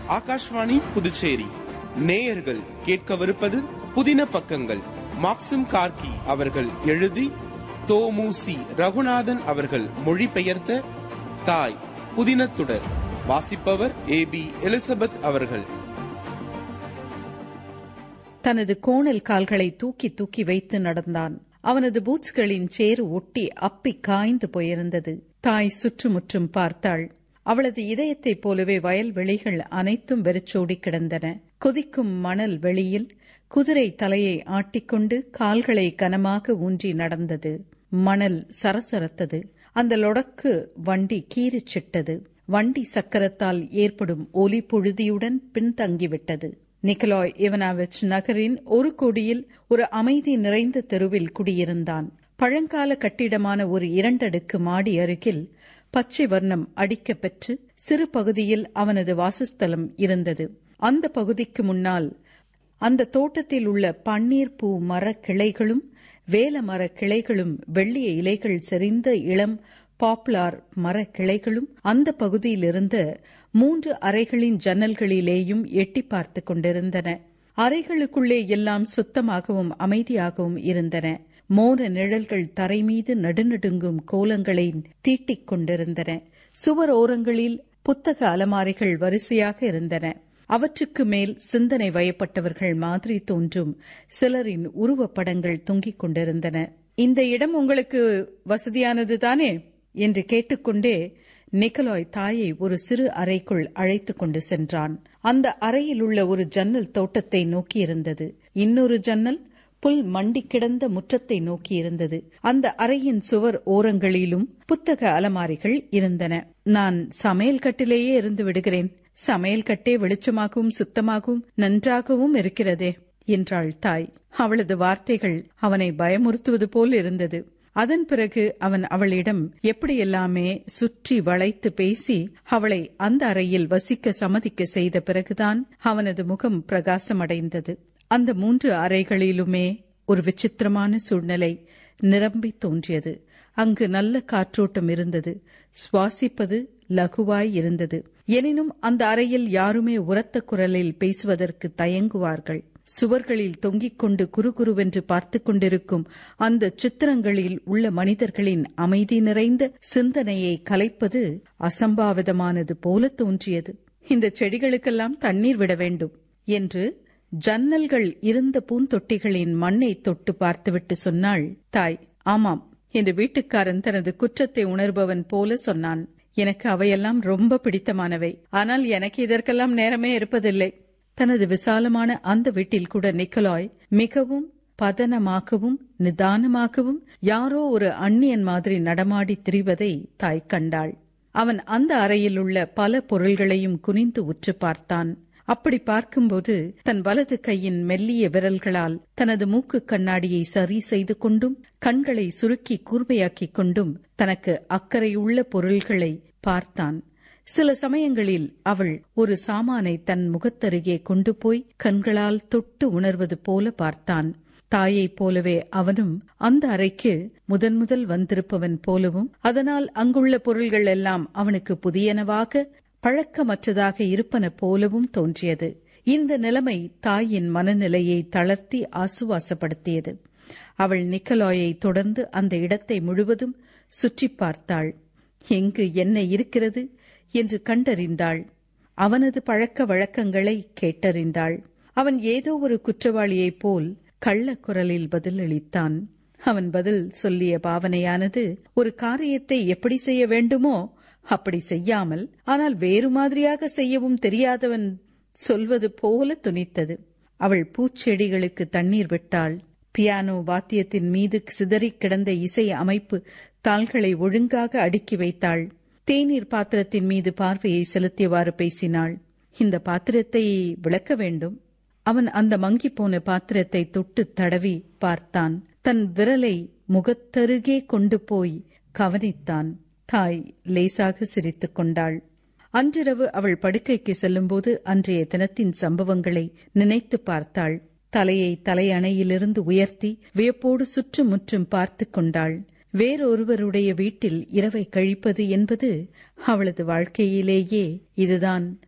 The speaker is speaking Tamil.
ஆகாஷ்வாணி புதுச்சேரி நேயர்கள் கேட்கவிருப்பது புதின பக்கங்கள் மாக்சிம் கார்கி அவர்கள் எழுதி தோமுசி ரகுநாதன் அவர்கள் மொழிபெயர்த்த தாய் புதினத்துடர் வாசிப்பவர் ஏ பி எலிசபெத் அவர்கள் தனது கோணல் கால்களை தூக்கி தூக்கி வைத்து நடந்தான் அவனது பூட்ஸ்களின் சேறு ஒட்டி அப்பி காய்ந்து போயிருந்தது தாய் சுற்றுமுற்றும் பார்த்தாள் அவளது இதயத்தைப் போலவே வயல்வெளிகள் அனைத்தும் வெறிச்சோடி கிடந்தன கொதிக்கும் மணல் வெளியில் குதிரை தலையை ஆட்டிக்கொண்டு கால்களை கனமாக ஊன்றி நடந்தது மணல் சரசரத்தது அந்த லொடக்கு வண்டி கீறிச்சிட்டது வண்டி சக்கரத்தால் ஏற்படும் ஒலி புழுதியுடன் பின்தங்கிவிட்டது நிக்கலாய் இவனாவிச் நகரின் ஒரு கோடியில் ஒரு அமைதி நிறைந்த தெருவில் குடியிருந்தான் பழங்கால கட்டிடமான ஒரு இரண்டடுக்கு மாடி அருகில் பச்சை வர்ணம் அடிக்கப் பெற்று சிறு பகுதியில் அவனது வாசஸ்தலம் இருந்தது அந்த பகுதிக்கு முன்னால் அந்த தோட்டத்தில் உள்ள பன்னீர் பூ மர கிளைகளும் வேல மர கிளைகளும் வெள்ளிய இலைகள் செறிந்த இளம் பாப்புலார் மர கிளைகளும் அந்த பகுதியிலிருந்த மூன்று அறைகளின் ஜன்னல்களிலேயும் எட்டி பார்த்து கொண்டிருந்தன அறைகளுக்குள்ளே எல்லாம் சுத்தமாகவும் அமைதியாகவும் இருந்தன மோன நிழல்கள் தரை மீது நடுநடுங்கும் கோலங்களை தீட்டிக் கொண்டிருந்தன சுவர் ஓரங்களில் புத்தக அலமாரிகள் வரிசையாக இருந்தன அவற்றுக்கு மேல் சிந்தனை வயப்பட்டவர்கள் மாதிரி தோன்றும் சிலரின் உருவப்படங்கள் தொங்கிக் கொண்டிருந்தன இந்த இடம் உங்களுக்கு வசதியானது தானே என்று கேட்டுக்கொண்டே நிக்கலாய் தாயை ஒரு சிறு அறைக்குள் அழைத்துக் கொண்டு சென்றான் அந்த அறையில் உள்ள ஒரு ஜன்னல் தோட்டத்தை நோக்கியிருந்தது இன்னொரு ஜன்னல் புல் மண்டி கிடந்த முற்றத்தை நோக்கியிருந்தது அந்த அறையின் சுவர் ஓரங்களிலும் புத்தக அலமாரிகள் இருந்தன நான் சமையல் கட்டிலேயே இருந்து விடுகிறேன் சமையல் கட்டே வெளிச்சமாகவும் சுத்தமாகவும் நன்றாகவும் இருக்கிறதே என்றாள் தாய் அவளது வார்த்தைகள் அவனை பயமுறுத்துவது போல் இருந்தது அதன் பிறகு அவன் அவளிடம் எப்படியெல்லாமே சுற்றி வளைத்து பேசி அவளை அந்த அறையில் வசிக்க சம்மதிக்க செய்த பிறகுதான் அவனது முகம் பிரகாசமடைந்தது அந்த மூன்று அறைகளிலுமே ஒரு விசித்திரமான சூழ்நிலை நிரம்பி தோன்றியது அங்கு நல்ல காற்றோட்டம் இருந்தது சுவாசிப்பது லகுவாய் இருந்தது எனினும் அந்த அறையில் யாருமே உரத்த குரலில் பேசுவதற்கு தயங்குவார்கள் சுவர்களில் தொங்கிக் கொண்டு குறுகுருவென்று பார்த்துக் கொண்டிருக்கும் அந்த சித்திரங்களில் உள்ள மனிதர்களின் அமைதி நிறைந்த சிந்தனையை கலைப்பது அசம்பாவிதமானது போல தோன்றியது இந்த செடிகளுக்கெல்லாம் தண்ணீர் விட வேண்டும் என்று ஜன்னல்கள் இருந்த பூந்தொட்டிகளின் மண்ணை தொட்டு பார்த்துவிட்டு சொன்னாள் தாய் ஆமாம் என்று வீட்டுக்காரன் தனது குற்றத்தை உணர்பவன் போல சொன்னான் எனக்கு அவையெல்லாம் ரொம்ப பிடித்தமானவை ஆனால் எனக்கு இதற்கெல்லாம் நேரமே இருப்பதில்லை தனது விசாலமான அந்த வீட்டில் கூட நிக்கலாய் மிகவும் பதனமாகவும் நிதானமாகவும் யாரோ ஒரு அந்நியன் மாதிரி நடமாடி திரிவதை தாய் கண்டாள் அவன் அந்த அறையில் உள்ள பல பொருள்களையும் குனிந்து உற்று பார்த்தான் அப்படி பார்க்கும்போது தன் வலது கையின் மெல்லிய விரல்களால் தனது மூக்கு கண்ணாடியை சரி செய்து கொண்டும் கண்களை சுருக்கி கூர்மையாக்கிக் கொண்டும் தனக்கு அக்கறையுள்ள பொருள்களை பார்த்தான் சில சமயங்களில் அவள் ஒரு சாமானை தன் முகத்தருகே கொண்டு போய் கண்களால் தொட்டு உணர்வது போல பார்த்தான் தாயைப் போலவே அவனும் அந்த அறைக்கு முதன் முதல் வந்திருப்பவன் போலவும் அதனால் அங்குள்ள பொருள்கள் எல்லாம் அவனுக்கு புதியனவாக பழக்கமற்றதாக இருப்பன போலவும் தோன்றியது இந்த நிலைமை தாயின் மனநிலையை தளர்த்தி ஆசுவாசப்படுத்தியது அவள் நிக்கலாயை தொடர்ந்து அந்த இடத்தை முழுவதும் சுற்றி பார்த்தாள் எங்கு என்ன இருக்கிறது என்று கண்டறிந்தாள் அவனது பழக்க வழக்கங்களை கேட்டறிந்தாள் அவன் ஏதோ ஒரு குற்றவாளியைப் போல் கள்ளக்குரலில் பதிலளித்தான் அவன் பதில் சொல்லிய பாவனையானது ஒரு காரியத்தை எப்படி செய்ய வேண்டுமோ அப்படி செய்யாமல் ஆனால் வேறு மாதிரியாக செய்யவும் தெரியாதவன் சொல்வது போல துணித்தது அவள் பூச்செடிகளுக்கு தண்ணீர் விட்டாள் பியானோ வாத்தியத்தின் மீது சிதறிக் கிடந்த இசை அமைப்பு தாள்களை ஒழுங்காக அடுக்கி வைத்தாள் தேநீர் பாத்திரத்தின் மீது பார்வையை செலுத்தியவாறு பேசினாள் இந்த பாத்திரத்தை விளக்க வேண்டும் அவன் அந்த மங்கி போன பாத்திரத்தை தொட்டு தடவி பார்த்தான் தன் விரலை முகத்தருகே கொண்டு போய் கவனித்தான் தாய் லேசாக சிரித்துக் கொண்டாள் அன்றிரவு அவள் படுக்கைக்கு செல்லும்போது அன்றைய தினத்தின் சம்பவங்களை நினைத்து பார்த்தாள் தலையை தலையணையிலிருந்து உயர்த்தி வியப்போடு சுற்றுமுற்றும் பார்த்து கொண்டாள் வேறொருவருடைய வீட்டில் இரவை கழிப்பது என்பது அவளது வாழ்க்கையிலேயே இதுதான்